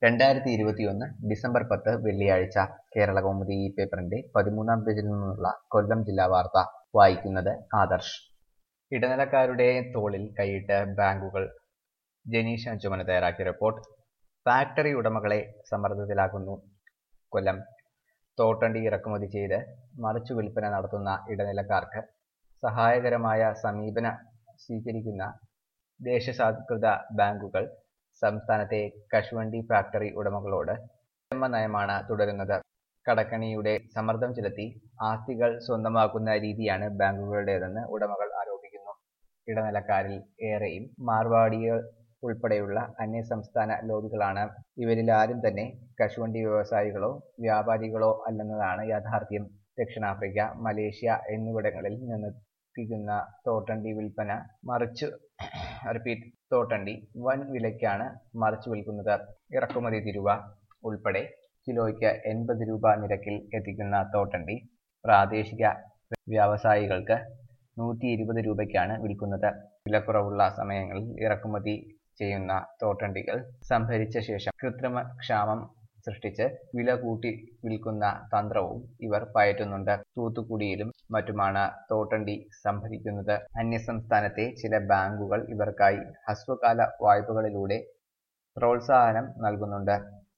രണ്ടായിരത്തി ഇരുപത്തിയൊന്ന് ഡിസംബർ പത്ത് വെള്ളിയാഴ്ച കേരള കൗമുദി ഈ പേപ്പറിന്റെ പതിമൂന്നാം പേജിൽ നിന്നുള്ള കൊല്ലം ജില്ലാ വാർത്ത വായിക്കുന്നത് ആദർശ് ഇടനിലക്കാരുടെ തോളിൽ കൈയിട്ട് ബാങ്കുകൾ ജനീഷ ചുമന തയ്യാറാക്കിയ റിപ്പോർട്ട് ഫാക്ടറി ഉടമകളെ സമ്മർദ്ദത്തിലാക്കുന്നു കൊല്ലം തോട്ടണ്ടി ഇറക്കുമതി ചെയ്ത് മറിച്ചു വിൽപ്പന നടത്തുന്ന ഇടനിലക്കാർക്ക് സഹായകരമായ സമീപന സ്വീകരിക്കുന്ന ദേശസാത്കൃത ബാങ്കുകൾ സംസ്ഥാനത്തെ കശുവണ്ടി ഫാക്ടറി ഉടമകളോട് ചെമ്മ നയമാണ് തുടരുന്നത് കടക്കണിയുടെ സമ്മർദ്ദം ചെലുത്തി ആസ്തികൾ സ്വന്തമാക്കുന്ന രീതിയാണ് ബാങ്കുകളുടേതെന്ന് ഉടമകൾ ആരോപിക്കുന്നു ഇടനിലക്കാരിൽ ഏറെയും മാർവാടികൾ ഉൾപ്പെടെയുള്ള അന്യസംസ്ഥാന ലോബികളാണ് ഇവരിൽ ആരും തന്നെ കശുവണ്ടി വ്യവസായികളോ വ്യാപാരികളോ അല്ലെന്നതാണ് യാഥാർത്ഥ്യം ദക്ഷിണാഫ്രിക്ക മലേഷ്യ എന്നിവിടങ്ങളിൽ നിന്നെത്തിക്കുന്ന തോട്ടണ്ടി വിൽപ്പന മറിച്ചു റിപ്പീറ്റ് തോട്ടണ്ടി വൻ വിലയ്ക്കാണ് മറിച്ചു വിൽക്കുന്നത് ഇറക്കുമതി തിരുവ ഉൾപ്പെടെ കിലോയ്ക്ക് എൺപത് രൂപ നിരക്കിൽ എത്തിക്കുന്ന തോട്ടണ്ടി പ്രാദേശിക വ്യാവസായികൾക്ക് നൂറ്റി ഇരുപത് രൂപയ്ക്കാണ് വിൽക്കുന്നത് വിലക്കുറവുള്ള സമയങ്ങളിൽ ഇറക്കുമതി ചെയ്യുന്ന തോട്ടണ്ടികൾ സംഭരിച്ച ശേഷം കൃത്രിമ ക്ഷാമം സൃഷ്ടിച്ച് വില കൂട്ടി വിൽക്കുന്ന തന്ത്രവും ഇവർ പയറ്റുന്നുണ്ട് തൂത്തുക്കുടിയിലും മറ്റുമാണ് തോട്ടണ്ടി സംഭരിക്കുന്നത് അന്യസംസ്ഥാനത്തെ ചില ബാങ്കുകൾ ഇവർക്കായി ഹ്രസ്വകാല വായ്പകളിലൂടെ പ്രോത്സാഹനം നൽകുന്നുണ്ട്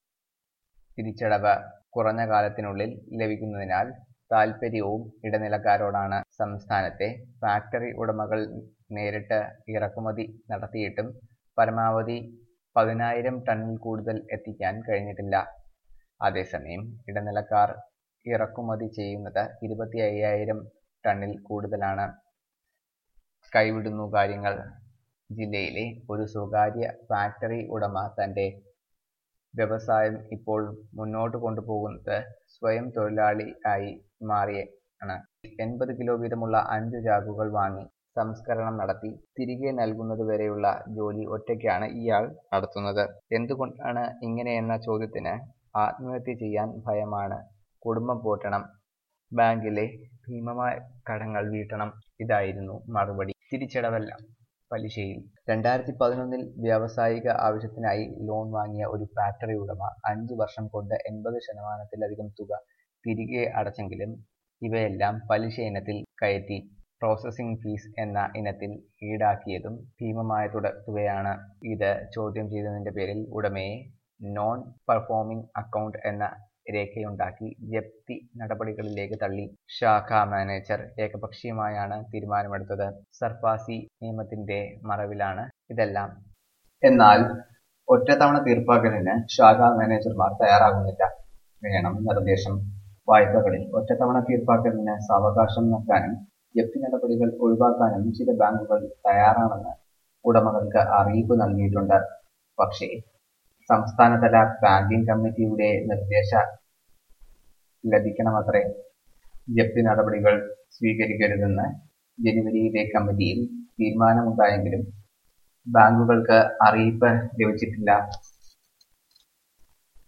തിരിച്ചടവ് കുറഞ്ഞ കാലത്തിനുള്ളിൽ ലഭിക്കുന്നതിനാൽ താൽപ്പര്യവും ഇടനിലക്കാരോടാണ് സംസ്ഥാനത്തെ ഫാക്ടറി ഉടമകൾ നേരിട്ട് ഇറക്കുമതി നടത്തിയിട്ടും പരമാവധി പതിനായിരം ടണ്ണിൽ കൂടുതൽ എത്തിക്കാൻ കഴിഞ്ഞിട്ടില്ല അതേസമയം ഇടനിലക്കാർ ഇറക്കുമതി ചെയ്യുന്നത് ഇരുപത്തി അയ്യായിരം ടണ്ണിൽ കൂടുതലാണ് കൈവിടുന്നു കാര്യങ്ങൾ ജില്ലയിലെ ഒരു സ്വകാര്യ ഫാക്ടറി ഉടമ തന്റെ വ്യവസായം ഇപ്പോൾ മുന്നോട്ട് കൊണ്ടുപോകുന്നത് സ്വയം തൊഴിലാളി ആയി മാറിയാണ് എൺപത് കിലോ വീതമുള്ള അഞ്ചു ചാക്കുകൾ വാങ്ങി സംസ്കരണം നടത്തി തിരികെ നൽകുന്നത് വരെയുള്ള ജോലി ഒറ്റയ്ക്കാണ് ഇയാൾ നടത്തുന്നത് എന്തുകൊണ്ടാണ് ഇങ്ങനെയെന്ന ചോദ്യത്തിന് ആത്മഹത്യ ചെയ്യാൻ ഭയമാണ് കുടുംബം പോറ്റണം ബാങ്കിലെ ഭീമമായ കടങ്ങൾ വീട്ടണം ഇതായിരുന്നു മറുപടി തിരിച്ചടവല്ല പലിശയിൽ രണ്ടായിരത്തി പതിനൊന്നിൽ വ്യാവസായിക ആവശ്യത്തിനായി ലോൺ വാങ്ങിയ ഒരു ഫാക്ടറി ഉടമ അഞ്ച് വർഷം കൊണ്ട് എൺപത് ശതമാനത്തിലധികം തുക തിരികെ അടച്ചെങ്കിലും ഇവയെല്ലാം പലിശ ഇനത്തിൽ കയറ്റി പ്രോസസ്സിംഗ് ഫീസ് എന്ന ഇനത്തിൽ ഈടാക്കിയതും ഭീമമായ തുക തുകയാണ് ഇത് ചോദ്യം ചെയ്തതിന്റെ പേരിൽ ഉടമയെ നോൺ പെർഫോമിംഗ് അക്കൗണ്ട് എന്ന രേഖയുണ്ടാക്കി ജപ്തി നടപടികളിലേക്ക് തള്ളി ശാഖാ മാനേജർ ഏകപക്ഷീയമായാണ് തീരുമാനമെടുത്തത് സർഫാസി നിയമത്തിന്റെ മറവിലാണ് ഇതെല്ലാം എന്നാൽ ഒറ്റത്തവണ തീർപ്പാക്കലിന് ശാഖാ മാനേജർമാർ തയ്യാറാകുന്നില്ല വേണം നിർദ്ദേശം വായ്പകളിൽ ഒറ്റത്തവണ തീർപ്പാക്കലിന് സാവകാശം നൽകാനും ജപ്തി നടപടികൾ ഒഴിവാക്കാനും ചില ബാങ്കുകൾ തയ്യാറാണെന്ന് ഉടമകൾക്ക് അറിയിപ്പ് നൽകിയിട്ടുണ്ട് പക്ഷേ സംസ്ഥാനതല ബാങ്കിംഗ് കമ്മിറ്റിയുടെ നിർദ്ദേശ ലഭിക്കണമത്രേ ജപ്തി നടപടികൾ സ്വീകരിക്കരുതെന്ന് ജനുവരിയിലെ കമ്മിറ്റിയിൽ തീരുമാനമുണ്ടായെങ്കിലും ബാങ്കുകൾക്ക് അറിയിപ്പ് ലഭിച്ചിട്ടില്ല